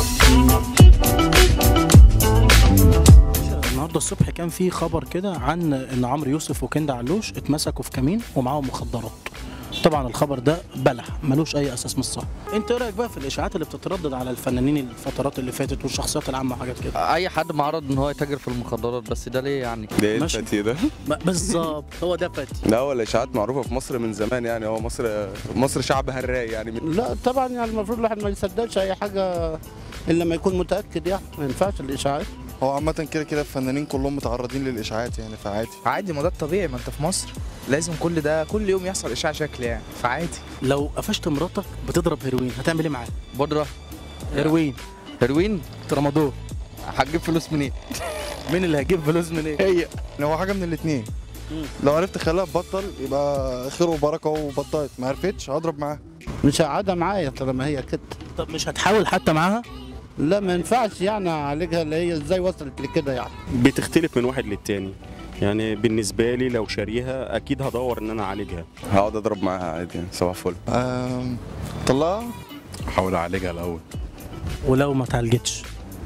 النهارده الصبح كان في خبر كده عن ان عمرو يوسف وكندا علوش اتمسكوا في كمين ومعاهم مخدرات طبعا الخبر ده بلح ملوش اي اساس من الصح انت ايه رايك بقى في الاشاعات اللي بتتردد على الفنانين الفترات اللي فاتت والشخصيات العامه وحاجات كده اي حد معرض ان هو يتاجر في المخدرات بس ده ليه يعني ده ايه ماشي. الفتي ده؟ ب- بالظبط هو ده فتي لا هو الاشاعات معروفه في مصر من زمان يعني هو مصر مصر شعب هراي يعني من لا طبعا يعني المفروض الواحد ما يصدقش اي حاجه الا لما يكون متاكد يعني ما ينفعش الاشاعات هو عامة كده كده الفنانين كلهم متعرضين للإشاعات يعني فعادي عادي ما ده الطبيعي ما انت في مصر لازم كل ده كل يوم يحصل اشاعه شكل يعني فعادي لو قفشت مراتك بتضرب هيروين هتعمل ايه معاها بودره هيروين هيروين ترامادول هتجيب فلوس منين مين اللي هيجيب فلوس منين هي يعني هو حاجة من الاتنين لو عرفت تخليها تبطل يبقى خير وبركة وبطلت ما عرفتش هضرب معاها مش هقعدها معايا طالما هي كده طب مش هتحاول حتى معاها لا ما ينفعش يعني اعالجها اللي هي ازاي وصلت لكده يعني بتختلف من واحد للتاني يعني بالنسبة لي لو شاريها أكيد هدور إن أنا أعالجها هقعد اضرب معاها عادي يعني صباح الفل آم، طلقها احاول اعالجها الاول ولو ما تعالجتش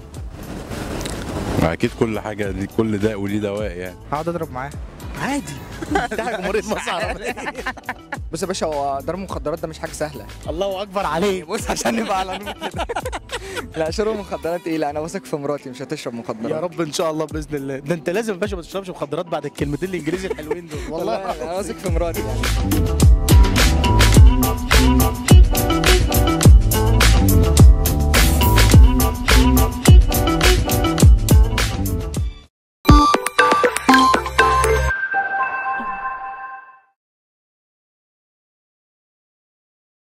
اكيد كل حاجه دي كل داء وليه دواء يعني هقعد اضرب معاه عادي بتاع جمهوريه مصر العربيه بص يا باشا هو ضرب المخدرات ده مش حاجه سهله الله اكبر عليك بص عشان نبقى على نور كده لا شرب مخدرات ايه لا انا واثق في مراتي مش هتشرب يا مخدرات رب ان شاء الله باذن الله ده انت لازم يا باشا ما تشربش مخدرات بعد الكلمتين الانجليزي الحلوين دول والله انا واثق في مراتي يعني